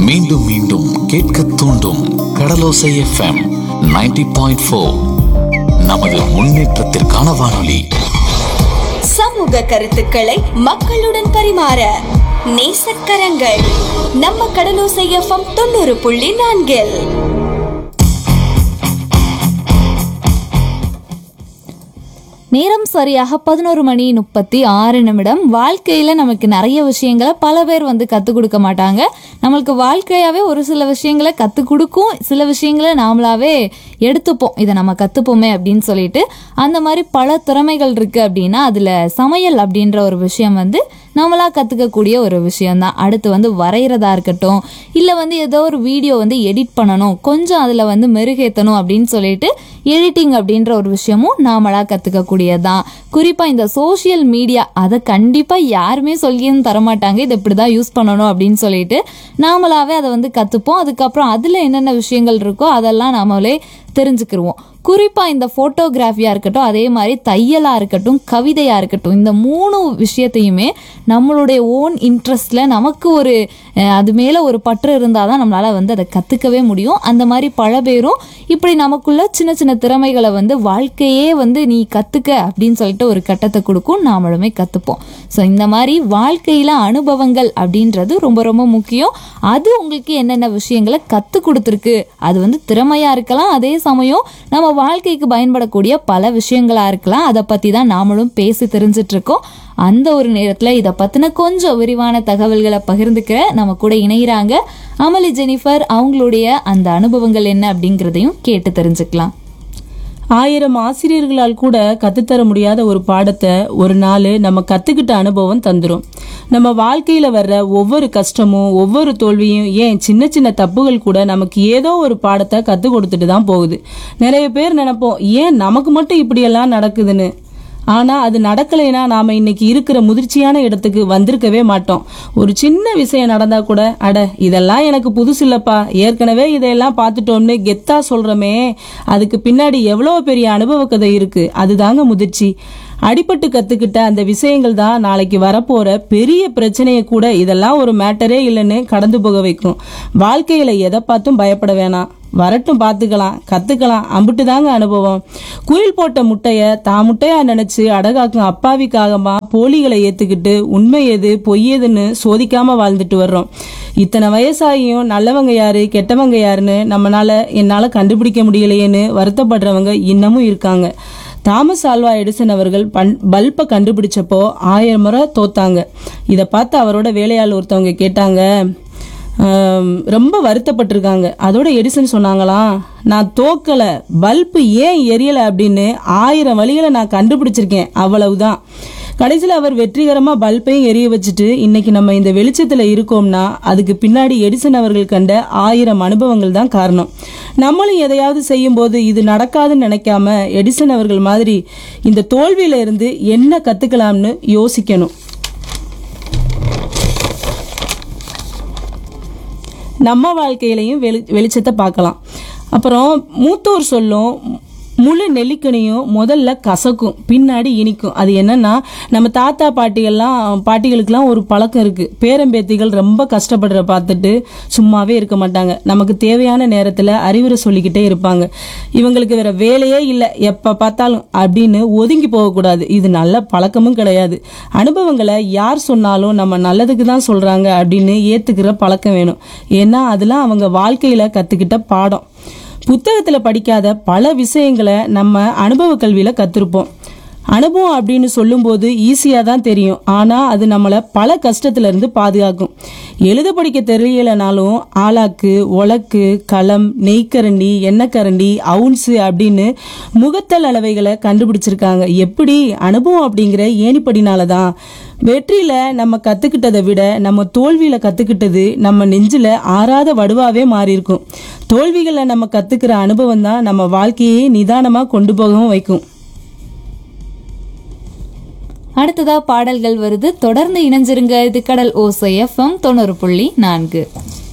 மீண்டும் மீண்டும் கேட்க தூண்டும் கடலோசை எஃப்எம் 90.4 பாயிண்ட் ஃபோர் நமது முன்னேற்றத்திற்கான வானொலி சமூக கருத்துக்களை மக்களுடன் பரிமாற நேசக்கரங்கள் நம்ம கடலோசை எஃப்எம் தொண்ணூறு புள்ளி நான்கில் நேரம் சரியாக பதினோரு மணி முப்பத்தி ஆறு நிமிடம் வாழ்க்கையில் நமக்கு நிறைய விஷயங்களை பல பேர் வந்து கற்றுக் கொடுக்க மாட்டாங்க நம்மளுக்கு வாழ்க்கையாகவே ஒரு சில விஷயங்களை கற்றுக் கொடுக்கும் சில விஷயங்களை நாமளாவே எடுத்துப்போம் இதை நம்ம கற்றுப்போமே அப்படின்னு சொல்லிட்டு அந்த மாதிரி பல திறமைகள் இருக்குது அப்படின்னா அதில் சமையல் அப்படின்ற ஒரு விஷயம் வந்து நம்மளா கற்றுக்கக்கூடிய ஒரு விஷயம்தான் அடுத்து வந்து வரைகிறதா இருக்கட்டும் இல்லை வந்து ஏதோ ஒரு வீடியோ வந்து எடிட் பண்ணணும் கொஞ்சம் அதில் வந்து மெருகேற்றணும் அப்படின்னு சொல்லிட்டு எடிட்டிங் அப்படின்ற ஒரு விஷயமும் நாமளா கற்றுக்கக்கூடியதான் குறிப்பாக இந்த சோஷியல் மீடியா அதை கண்டிப்பாக யாருமே சொல்லியும் தரமாட்டாங்க இதை இப்படி தான் யூஸ் பண்ணணும் அப்படின்னு சொல்லிட்டு நாமளாவே அதை வந்து கற்றுப்போம் அதுக்கப்புறம் அதில் என்னென்ன விஷயங்கள் இருக்கோ அதெல்லாம் நாமளே தெரிஞ்சுக்கிருவோம் குறிப்பாக இந்த ஃபோட்டோகிராஃபியாக இருக்கட்டும் அதே மாதிரி தையலாக இருக்கட்டும் கவிதையாக இருக்கட்டும் இந்த மூணு விஷயத்தையுமே நம்மளுடைய ஓன் இன்ட்ரெஸ்டில் நமக்கு ஒரு அஹ், அது மேலே ஒரு பற்று இருந்தால் தான் நம்மளால் வந்து அதை கற்றுக்கவே முடியும் அந்த மாதிரி பல பேரும் இப்படி நமக்குள்ள சின்ன சின்ன திறமைகளை வந்து வாழ்க்கையே வந்து நீ கற்றுக்க அப்படின்னு சொல்லிட்டு ஒரு கட்டத்தை கொடுக்கும் நாமளுமே கற்றுப்போம் ஸோ இந்த மாதிரி வாழ்க்கையில் அனுபவங்கள் அப்படின்றது ரொம்ப ரொம்ப முக்கியம் அது உங்களுக்கு என்னென்ன விஷயங்களை கற்றுக் கொடுத்துருக்கு அது வந்து திறமையாக இருக்கலாம் அதே சமயம் நம்ம வாழ்க்கைக்கு பயன்படக்கூடிய பல விஷயங்களாக இருக்கலாம் அதை பற்றி தான் நாமளும் பேசி தெரிஞ்சிட்டு இருக்கோம் அந்த ஒரு நேரத்தில் இதை பற்றின கொஞ்சம் விரிவான தகவல்களை பகிர்ந்துக்கிற நம்ம கூட இணைகிறாங்க அமளி ஜெனிஃபர் அவங்களுடைய அந்த அனுபவங்கள் என்ன அப்படிங்கிறதையும் கேட்டு தெரிஞ்சுக்கலாம் ஆயிரம் ஆசிரியர்களால் கூட கத்துத்தர முடியாத ஒரு பாடத்தை ஒரு நாள் நம்ம கத்துக்கிட்ட அனுபவம் தந்துரும் நம்ம வாழ்க்கையில வர்ற ஒவ்வொரு கஷ்டமும் ஒவ்வொரு தோல்வியும் ஏன் சின்ன சின்ன தப்புகள் கூட நமக்கு ஏதோ ஒரு பாடத்தை கத்து கொடுத்துட்டு தான் போகுது நிறைய பேர் நினைப்போம் ஏன் நமக்கு மட்டும் இப்படியெல்லாம் நடக்குதுன்னு ஆனா அது நடக்கலைன்னா நாம இன்னைக்கு இருக்கிற முதிர்ச்சியான இடத்துக்கு வந்திருக்கவே மாட்டோம் ஒரு சின்ன விஷயம் நடந்தா கூட அட இதெல்லாம் எனக்கு புதுசு இல்லப்பா ஏற்கனவே இதையெல்லாம் பார்த்துட்டோம்னு கெத்தா சொல்றோமே அதுக்கு பின்னாடி எவ்வளவு பெரிய அனுபவ கதை இருக்கு அதுதாங்க முதிர்ச்சி அடிபட்டு கத்துக்கிட்ட அந்த விஷயங்கள் தான் நாளைக்கு வரப்போற பெரிய பிரச்சனையை கூட இதெல்லாம் ஒரு மேட்டரே இல்லைன்னு கடந்து போக வைக்கும் வாழ்க்கையில எதை பார்த்தும் பயப்பட வேணாம் வரட்டும் பார்த்துக்கலாம் கத்துக்கலாம் அம்பிட்டு தாங்க அனுபவம் குயில் போட்ட முட்டைய தான் முட்டையா நினைச்சு அடகாக்கும் அப்பாவிக்காகமா போலிகளை ஏத்துக்கிட்டு உண்மை எது பொய் எதுன்னு சோதிக்காம வாழ்ந்துட்டு வர்றோம் இத்தனை வயசாகியும் நல்லவங்க யாரு கெட்டவங்க யாருன்னு நம்மளால என்னால கண்டுபிடிக்க முடியலையேன்னு வருத்தப்படுறவங்க இன்னமும் இருக்காங்க தாமஸ் ஆல்வா எடிசன் அவர்கள் பன் பல்பை கண்டுபிடிச்சப்போ ஆயிரம் முறை தோத்தாங்க இதை பார்த்து அவரோட வேலையாள் ஒருத்தவங்க கேட்டாங்க ஆம், ரொம்ப வருத்தப்பட்டிருக்காங்க அதோட எடிசன் சொன்னாங்களாம் நான் தோக்கல பல்பு ஏன் எரியல அப்படின்னு ஆயிரம் வழிகளை நான் கண்டுபிடிச்சிருக்கேன் அவ்வளவுதான் கடைசியில் அவர் வெற்றிகரமாக பல்பையும் எரிய வச்சுட்டு இன்னைக்கு நம்ம இந்த வெளிச்சத்தில் இருக்கோம்னா அதுக்கு பின்னாடி எடிசன் அவர்கள் கண்ட ஆயிரம் அனுபவங்கள் தான் காரணம் நம்மளும் எதையாவது செய்யும்போது இது நடக்காதுன்னு நினைக்காம எடிசன் அவர்கள் மாதிரி இந்த தோல்வியில இருந்து என்ன கத்துக்கலாம்னு யோசிக்கணும் நம்ம வாழ்க்கையிலையும் வெளி வெளிச்சத்தை பார்க்கலாம் அப்புறம் மூத்தோர் சொல்லும் முழு நெல்லிக்கனியும் முதல்ல கசக்கும் பின்னாடி இனிக்கும் அது என்னன்னா நம்ம தாத்தா பாட்டிகள்லாம் பாட்டிகளுக்கெல்லாம் ஒரு பழக்கம் இருக்கு பேரம்பேத்திகள் ரொம்ப கஷ்டப்படுற பார்த்துட்டு சும்மாவே இருக்க மாட்டாங்க நமக்கு தேவையான நேரத்தில் அறிவுரை சொல்லிக்கிட்டே இருப்பாங்க இவங்களுக்கு வேற வேலையே இல்லை எப்போ பார்த்தாலும் அப்படின்னு ஒதுங்கி போகக்கூடாது இது நல்ல பழக்கமும் கிடையாது அனுபவங்களை யார் சொன்னாலும் நம்ம நல்லதுக்கு தான் சொல்றாங்க அப்படின்னு ஏத்துக்கிற பழக்கம் வேணும் ஏன்னா அதெல்லாம் அவங்க வாழ்க்கையில கத்துக்கிட்ட பாடம் புத்தகத்துல படிக்காத பல விஷயங்களை நம்ம அனுபவ கல்வியில கத்திருப்போம் அனுபவம் அப்படின்னு சொல்லும்போது ஈஸியாக தான் தெரியும் ஆனால் அது நம்மளை பல கஷ்டத்துல இருந்து பாதுகாக்கும் எழுத படிக்க தெரியலனாலும் ஆளாக்கு உலக்கு களம் நெய்க்கரண்டி எண்ணெய்க்கரண்டி அவுன்ஸு அப்படின்னு முகத்தல் அளவைகளை கண்டுபிடிச்சிருக்காங்க எப்படி அனுபவம் அப்படிங்கிற ஏணிப்படினால தான் வெற்றியில நம்ம கத்துக்கிட்டதை விட நம்ம தோல்வியில கத்துக்கிட்டது நம்ம நெஞ்சில ஆறாத வடுவாவே மாறி இருக்கும் தோல்விகளை நம்ம கத்துக்கிற அனுபவம் தான் நம்ம வாழ்க்கையே நிதானமா கொண்டு போகவும் வைக்கும் அடுத்ததா பாடல்கள் வருது தொடர்ந்து இணைஞ்சிருங்க இது கடல் ஓசை எஃப்எம் தொண்ணூறு புள்ளி நான்கு